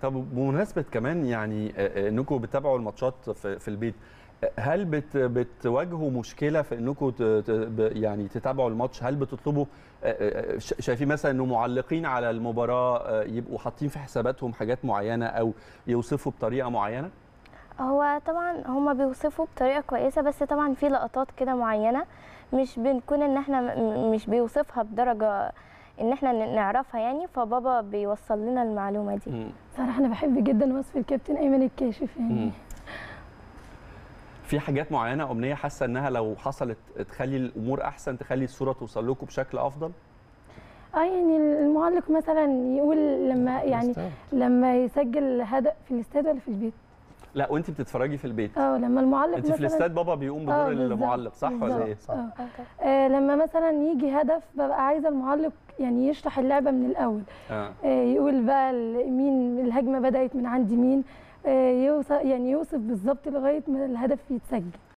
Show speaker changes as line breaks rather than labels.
طب بمناسبه كمان يعني آه، آه، انكم بتتابعوا الماتشات في, في البيت آه، هل بت بتواجهوا مشكله في انكم ت- ت- ب- يعني تتابعوا الماتش هل بتطلبوا آه، آه، ش- شايفين مثلا انه معلقين على المباراه آه، يبقوا حاطين في حساباتهم حاجات معينه او يوصفوا بطريقه معينه
هو طبعا هما بيوصفوا بطريقه كويسه بس طبعا في لقطات كده معينه مش بنكون ان احنا م- مش بيوصفها بدرجه ان احنا ن- نعرفها يعني فبابا بيوصل لنا المعلومه دي
مم.
صراحه انا بحب جدا وصف الكابتن ايمن الكاشف يعني
مم. في حاجات معينه امنيه حاسه انها لو حصلت تخلي الامور احسن تخلي الصوره توصل لكم بشكل افضل
اه يعني المعلق مثلا يقول لما يعني
مستوعب.
لما يسجل هدف في الاستاد ولا في البيت
لا وانت بتتفرجي في البيت
اه لما المعلق
انت في
مثلا
الاستاد بابا بيقوم
آه،
بدور
بالظبط،
المعلق صح ولا ايه
بالظبط. آه. آه لما مثلا يجي هدف ببقى عايزه المعلق يعني يشرح اللعبه من الاول
اه
آه يقول بقى ال- مين الهجمه بدات من عند مين آه يوصف يعني يوصف بالظبط لغايه ما الهدف يتسجل